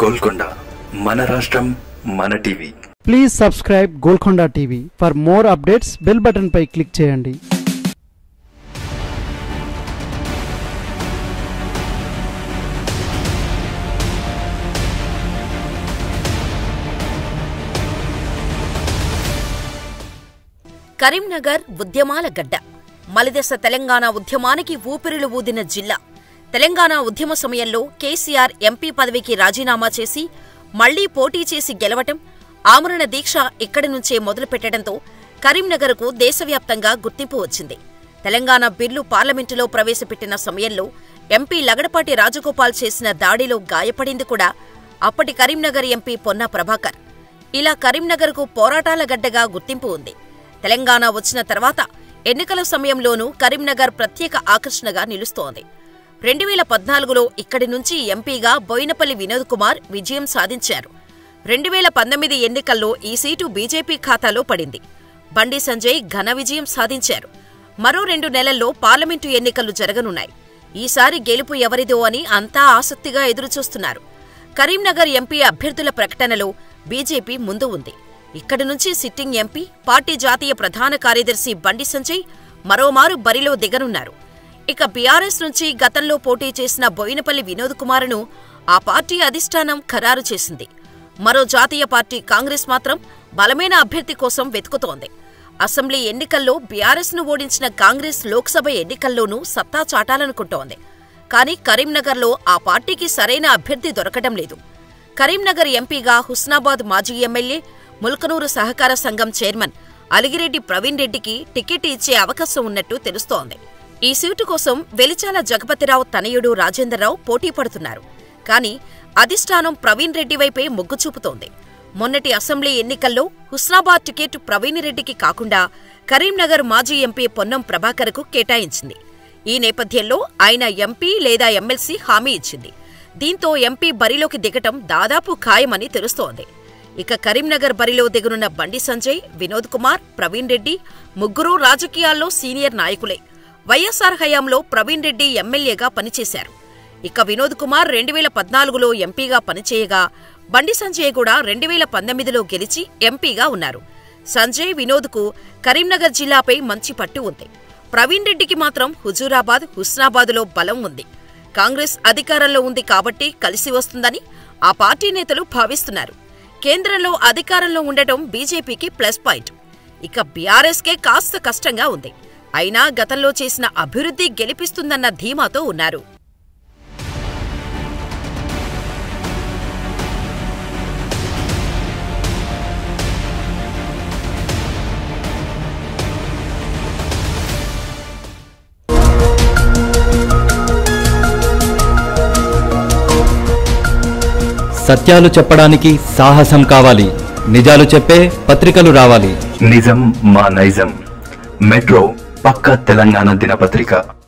గోల్కొండ మన రాష్ట్రం మన TV please subscribe Golconda TV for more updates bell button పై క్లిక్ చేయండి కరీంనగర్ ఉద్యమాల గడ్డ మలిదశ తెలంగాణ ఉద్యమానికి ఊపిరులు ఊదిన జిల్లా తెలంగాణ ఉద్యమ సమయంలో కేసీఆర్ ఎంపీ పదవికి రాజీనామా చేసి మళ్లీ పోటీ చేసి గెలవటం ఆమరణ దీక్ష ఇక్కడి నుంచే మొదలుపెట్టడంతో కరీంనగర్కు దేశవ్యాప్తంగా గుర్తింపు వచ్చింది తెలంగాణ బిల్లు పార్లమెంటులో ప్రవేశపెట్టిన సమయంలో ఎంపీ లగడపాటి రాజగోపాల్ చేసిన దాడిలో గాయపడింది కూడా అప్పటి కరీంనగర్ ఎంపీ పొన్న ప్రభాకర్ ఇలా కరీంనగర్కు పోరాటాల గడ్డగా గుర్తింపు ఉంది తెలంగాణ వచ్చిన తర్వాత ఎన్నికల సమయంలోనూ కరీంనగర్ ప్రత్యేక ఆకర్షణగా నిలుస్తోంది రెండు వేల పద్నాలుగులో ఇక్కడి నుంచి ఎంపీగా బోయినపల్లి వినోద్ కుమార్ విజయం సాధించారు రెండు వేల పంతొమ్మిది ఎన్నికల్లో ఈ సీటు బీజేపీ ఖాతాలో పడింది బండి సంజయ్ ఘన విజయం సాధించారు మరో రెండు నెలల్లో పార్లమెంటు ఎన్నికలు జరగనున్నాయి ఈసారి గెలుపు ఎవరిదో అని అంతా ఆసక్తిగా ఎదురుచూస్తున్నారు కరీంనగర్ ఎంపీ అభ్యర్థుల ప్రకటనలో బీజేపీ ముందు ఉంది ఇక్కడి నుంచి సిట్టింగ్ ఎంపీ పార్టీ జాతీయ ప్రధాన కార్యదర్శి బండి సంజయ్ మరోమారు బరిలో దిగనున్నారు ఇక బీఆర్ఎస్ నుంచి గతంలో పోటీ చేసిన బోయినపల్లి వినోద్ కుమార్ను ఆ పార్టీ అధిష్టానం ఖరారు చేసింది మరో జాతీయ పార్టీ కాంగ్రెస్ మాత్రం బలమైన అభ్యర్థి కోసం వెతుకుతోంది అసెంబ్లీ ఎన్నికల్లో బీఆర్ఎస్ను ఓడించిన కాంగ్రెస్ లోక్సభ ఎన్నికల్లోనూ సత్తా చాటాలనుకుంటోంది కానీ కరీంనగర్లో ఆ పార్టీకి సరైన అభ్యర్థి దొరకడం లేదు కరీంనగర్ ఎంపీగా హుస్నాబాద్ మాజీ ఎమ్మెల్యే ముల్కనూరు సహకార సంఘం చైర్మన్ అలిగిరెడ్డి ప్రవీణ్ రెడ్డికి టికెట్ ఇచ్చే అవకాశం ఉన్నట్టు తెలుస్తోంది ఈ సీటు కోసం వెలిచాల జగపతిరావు తనయుడు రాజేంద్రరావు పోటీ పడుతున్నారు కానీ అధిష్టానం ప్రవీణ్ రెడ్డి వైపే మొగ్గు చూపుతోంది మొన్నటి అసెంబ్లీ ఎన్నికల్లో హుస్నాబాద్ టికెట్ ప్రవీణ్ రెడ్డికి కాకుండా కరీంనగర్ మాజీ ఎంపీ పొన్నం ప్రభాకర్కు కేటాయించింది ఈ నేపథ్యంలో ఆయన ఎంపీ లేదా ఎమ్మెల్సీ హామీ ఇచ్చింది దీంతో ఎంపీ బరిలోకి దిగటం దాదాపు ఖాయమని తెలుస్తోంది ఇక కరీంనగర్ బరిలో దిగనున్న బండి సంజయ్ వినోద్ కుమార్ ప్రవీణ్ రెడ్డి ముగ్గురు రాజకీయాల్లో సీనియర్ నాయకులే వైఎస్సార్ హయాంలో ప్రవీణ్ రెడ్డి ఎమ్మెల్యేగా పనిచేశారు ఇక వినోద్ కుమార్ రెండు వేల పద్నాలుగులో ఎంపీగా పనిచేయగా బండి సంజయ్ కూడా రెండు వేల పంతొమ్మిదిలో గెలిచి ఎంపీగా ఉన్నారు సంజయ్ వినోద్కు కరీంనగర్ జిల్లాపై మంచి పట్టు ఉంది ప్రవీణ్ రెడ్డికి మాత్రం హుజూరాబాద్ హుస్నాబాద్లో బలం ఉంది కాంగ్రెస్ అధికారంలో ఉంది కాబట్టి కలిసి వస్తుందని ఆ పార్టీ నేతలు భావిస్తున్నారు కేంద్రంలో అధికారంలో ఉండటం బీజేపీకి ప్లస్ పాయింట్ ఇక బీఆర్ఎస్కే కాస్త కష్టంగా ఉంది అయినా గతంలో చేసిన అభివృద్ధి గెలిపిస్తుందన్న ధీమాతో ఉన్నారు సత్యాలు చెప్పడానికి సాహసం కావాలి నిజాలు చెప్పే పత్రికలు రావాలి నిజం మా నైజం మెట్రో పక్క తెలంగాణ దినపత్రిక